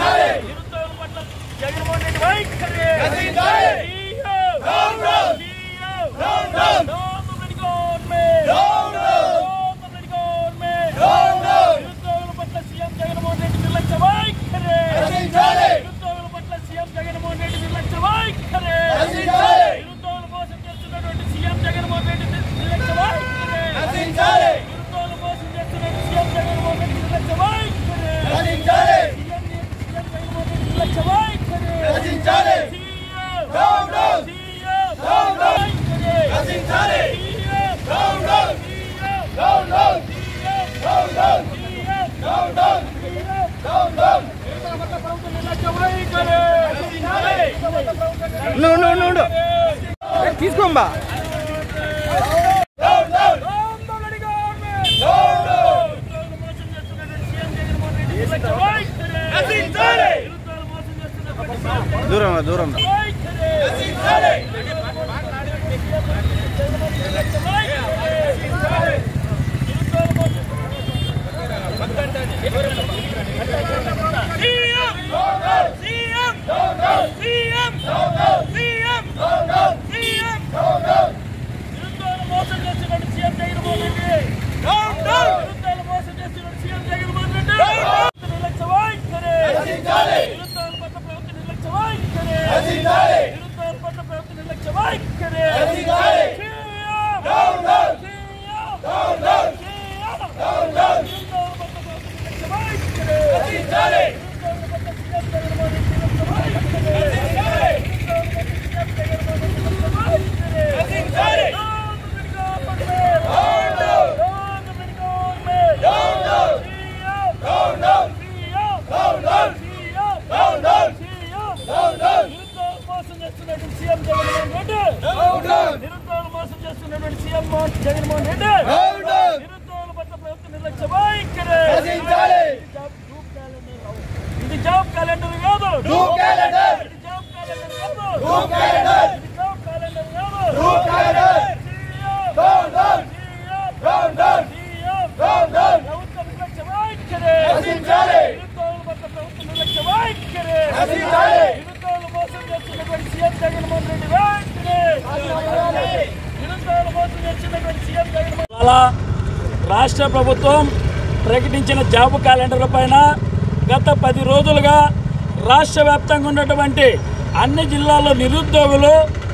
నిరుద్యోగుల పట్ల జగన్మోహన్ రెడ్డి వైఖరి CM. CM. Nobody government. Nobody government. నిరుద్యోగుల పట్ల సీఎం జగన్మోహన్ రెడ్డి నిర్లక్ష్య వైఖరి నిరుద్యోగుల పట్ల సీఎం జగన్మోహన్ రెడ్డి నిర్లక్ష్య వైఖరి నిరుద్యోగుల కోసం చేస్తున్నటువంటి సీఎం జగన్మోహన్ రెడ్డి నిర్లక్ష్య వైఖరి నిరుద్యోగుల కోసం చేస్తున్నటువంటి సీఎం జగన్మోహన్ రెడ్డి నిర్లక్ష్య వైఖరి సీఎం సీఎం జగన్మోహన్ రెడ్డి నిర్లక్ష్య వైఖరి సీఎం సీఎం వైఖరి సీఎం ఉండు ఉండు ఉండు ఉండు తీసుకోంబా దూరం దూరం మోసం చేస్తున్నట్టు సీఎం జగన్మోహన్ రెడ్డి నిరుద్యోగులు మోసం చేస్తున్నట్టు సీఎం జగన్మోహన్ రెడ్డి నిర్లక్ష్య వైఖరి నిరుద్యోగుల పట్ల ప్రభుత్వ నిర్లక్ష్య వైఖరి నిరుద్యోగుల పట్ల ప్రభుత్వ నిర్లక్ష్య వైఖరి సీఎం సీఎం జగన్మోహన్ రెడ్డి నిరుద్యోగులు మోసం చేస్తున్నటువంటి సీఎం జగన్మోహన్ రెడ్డి నిరుద్యోగుల పట్ల ప్రభుత్వ నిర్లక్ష్య వైఖరి ఇది జాబ్ క్యాలెండర్ కాదు ఇది జాబ్ క్యాలెండర్ కాదు ఇది జాబ్ క్యాలెండర్ కాదు ప్రభుత్వ నిర్లక్ష్య వైఖరి నిరుద్యోగుల పట్ల ప్రభుత్వ నిర్లక్ష్య వైఖరి నిరుద్యోగులు మోసం చేస్తున్నటువంటి సీఎం జగన్మోహన్ రెడ్డి వైఖరి నిరుద్యోగులు మోసం చేస్తున్నటువంటి సీఎం జగన్మోహన్ అలా రాష్ట్ర ప్రభుత్వం ప్రకటించిన జాబ్ క్యాలెండర్ల పైన గత పది రోజులుగా రాష్ట్ర వ్యాప్తంగా ఉన్నటువంటి అన్ని జిల్లాల్లో నిరుద్యోగులు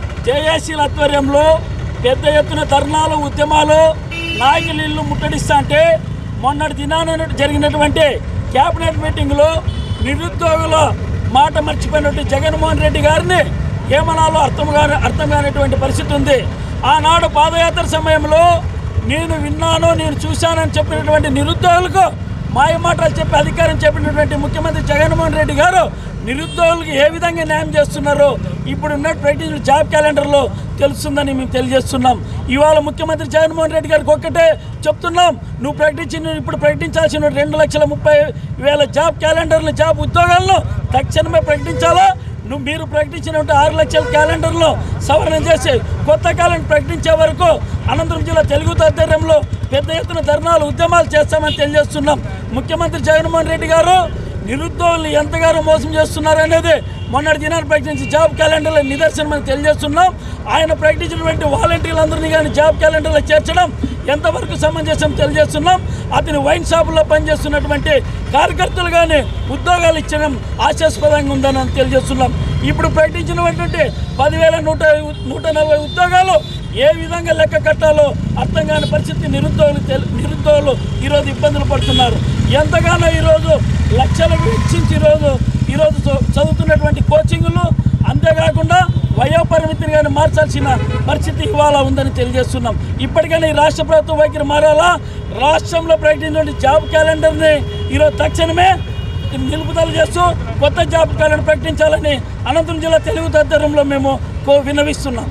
జేఏసీల ఆధ్వర్యంలో పెద్ద ఎత్తున ధర్నాలు ఉద్యమాలు నాయకులు ఇల్లు ముట్టడిస్తా అంటే మొన్నటి దినాన జరిగినటువంటి క్యాబినెట్ మీటింగ్లో నిరుద్యోగుల మాట మర్చిపోయినటువంటి జగన్మోహన్ రెడ్డి గారిని ఏమనాలో అర్థం కాని అర్థం కానిటువంటి పరిస్థితి ఉంది ఆనాడు పాదయాత్ర సమయంలో నేను విన్నాను నేను చూశానని చెప్పినటువంటి నిరుద్యోగులకు మాయ మాటలు చెప్పి అధికారం చెప్పినటువంటి ముఖ్యమంత్రి జగన్మోహన్ రెడ్డి గారు నిరుద్యోగులకు ఏ విధంగా న్యాయం చేస్తున్నారో ఇప్పుడు ఉన్న ప్రకటించిన జాబ్ క్యాలెండర్లో తెలుస్తుందని మేము తెలియజేస్తున్నాం ఇవాళ ముఖ్యమంత్రి జగన్మోహన్ రెడ్డి గారికి ఒక్కటే చెప్తున్నాం నువ్వు ప్రకటించిన ఇప్పుడు ప్రకటించాల్సిన రెండు లక్షల ముప్పై వేల జాబ్ క్యాలెండర్లు జాబ్ ఉద్యోగాలను తక్షణమే ప్రకటించాలా నువ్వు మీరు ప్రకటించినటువంటి ఆరు లక్షల క్యాలెండర్లో సవరణ చేసి కొత్త క్యాలెండర్ ప్రకటించే వరకు అనంతపురం జిల్లా తెలుగు ఆధ్వర్యంలో పెద్ద ఎత్తున ధర్నాలు ఉద్యమాలు చేస్తామని తెలియజేస్తున్నాం ముఖ్యమంత్రి జగన్మోహన్ రెడ్డి గారు నిరుద్యోగులు ఎంతగానో మోసం చేస్తున్నారు అనేది మొన్నటి దినాన్ని ప్రకటించి జాబ్ క్యాలెండర్ల నిదర్శనం అని తెలియజేస్తున్నాం ఆయన ప్రకటించినటువంటి వాలంటీర్లందరినీ కానీ జాబ్ క్యాలెండర్లో చేర్చడం ఎంతవరకు సమంజసం తెలియజేస్తున్నాం అతని వైన్ షాపుల్లో పనిచేస్తున్నటువంటి కార్యకర్తలు కానీ ఉద్యోగాలు ఇచ్చడం ఆశాస్పదంగా ఉందని తెలియజేస్తున్నాం ఇప్పుడు ప్రకటించినటువంటి పదివేల నూట నూట నలభై ఉద్యోగాలు ఏ విధంగా లెక్క కట్టాలో అర్థం కాని పరిస్థితి నిరుద్యోగులు తెలు- నిరుద్యోగులు ఈరోజు ఇబ్బందులు పడుతున్నారు ఎంతగానో ఈరోజు లక్షలు వెచ్చించి ఈరోజు ఈరోజు చ- చదువుతున్నటువంటి కోచింగులు అంతేకాకుండా వయోపరిమితిని కానీ మార్చాల్సిన పరిస్థితి ఇవాళ ఉందని తెలియజేస్తున్నాం ఇప్పటికైనా ఈ రాష్ట్ర ప్రభుత్వం వైఖరి మారాలా రాష్ట్రంలో ప్రకటించిన జాబ్ క్యాలెండర్ని ఈరోజు తక్షణమే నిలుపుదల చేస్తూ కొత్త జాబ్ క్యాలెండర్ ప్రకటించాలని అనంతపురం జిల్లా తెలుగు తద్దరంలో మేము కో విన్నవిస్తున్నాం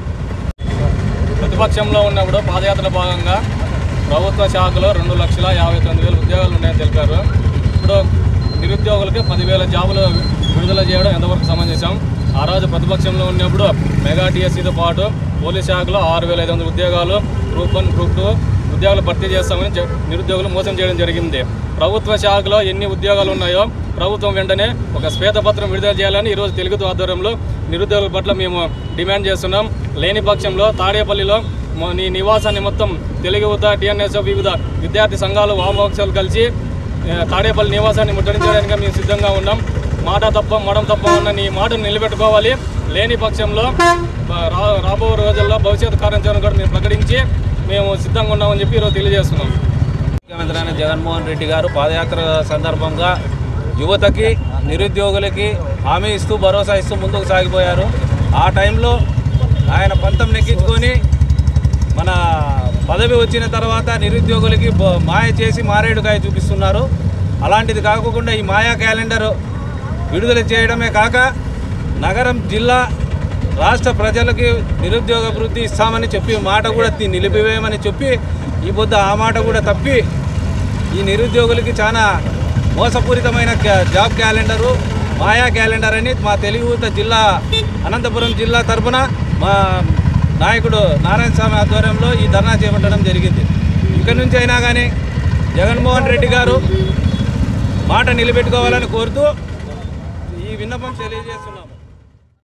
ప్రతిపక్షంలో ఉన్నప్పుడు పాదయాత్ర భాగంగా ప్రభుత్వ శాఖలో రెండు లక్షల యాభై తొమ్మిది వేల ఉద్యోగాలు ఉన్నాయని తెలిపారు ఇప్పుడు నిరుద్యోగులకి పదివేల జాబులు విడుదల చేయడం ఎంతవరకు సమంజసం ఆ రోజు ప్రతిపక్షంలో ఉన్నప్పుడు మెగా టీఎస్సీతో పాటు పోలీస్ శాఖలో ఆరు వేల ఐదు వందల ఉద్యోగాలు గ్రూప్ వన్ గ్రూప్ టూ ఉద్యోగాలు భర్తీ చేస్తామని చె- నిరుద్యోగులు మోసం చేయడం జరిగింది ప్రభుత్వ శాఖలో ఎన్ని ఉద్యోగాలు ఉన్నాయో ప్రభుత్వం వెంటనే ఒక శ్వేతపత్రం విడుదల చేయాలని ఈరోజు తెలుగు ఆధ్వర్యంలో నిరుద్యోగుల పట్ల మేము డిమాండ్ చేస్తున్నాం లేని పక్షంలో తాడేపల్లిలో మా- నీ నివాసాన్ని మొత్తం తెలుగు యువత టీఎన్ఎస్ వివిధ విద్యార్థి సంఘాలు వామపక్షాలు కలిసి ఆ, తాడేపల్లి నివాసాన్ని ముట్టడించడానికి మేము సిద్ధంగా ఉన్నాం మాట తప్ప మడం తప్ప ఉన్న నీ మాటను నిలబెట్టుకోవాలి లేని పక్షంలో ఆ, రా రాబో రోజుల్లో భవిష్యత్ కార్యాచరణ కూడా మేము ప్రకటించి మేము సిద్ధంగా ఉన్నామని చెప్పి ఈరోజు తెలియజేస్తున్నాం ముఖ్యమంత్రి అయిన జగన్మోహన్ రెడ్డి గారు పాదయాత్ర సందర్భంగా యువతకి నిరుద్యోగులకి హామీ ఇస్తూ భరోసా ఇస్తూ ముందుకు సాగిపోయారు ఆ టైంలో ఆయన పంతం నెక్కించుకొని మన పదవి వచ్చిన తర్వాత నిరుద్యోగులకి బ- మాయ చేసి మారేడుకాయ చూపిస్తున్నారు అలాంటిది కాకుండా ఈ మాయా క్యాలెండర్ విడుదల చేయడమే కాక నగరం జిల్లా రాష్ట్ర ప్రజలకి నిరుద్యోగ వృద్ధి ఇస్తామని చెప్పి మాట కూడా తి- నిలిపివేయమని చెప్పి ఈ పొద్దు ఆ మాట కూడా తప్పి ఈ నిరుద్యోగులకి చాలా మోసపూరితమైన క్యా- జాబ్ క్యాలెండరు మాయా క్యాలెండర్ అని మా తెలుగుత జిల్లా అనంతపురం జిల్లా తరపున మా నాయకుడు నారాయణ స్వామి ఆధ్వర్యంలో ఈ ధర్నా చేపట్టడం జరిగింది ఇక్కడి నుంచి అయినా కానీ జగన్మోహన్ రెడ్డి గారు మాట నిలబెట్టుకోవాలని కోరుతూ ఈ విన్నపం తెలియజేస్తున్నాము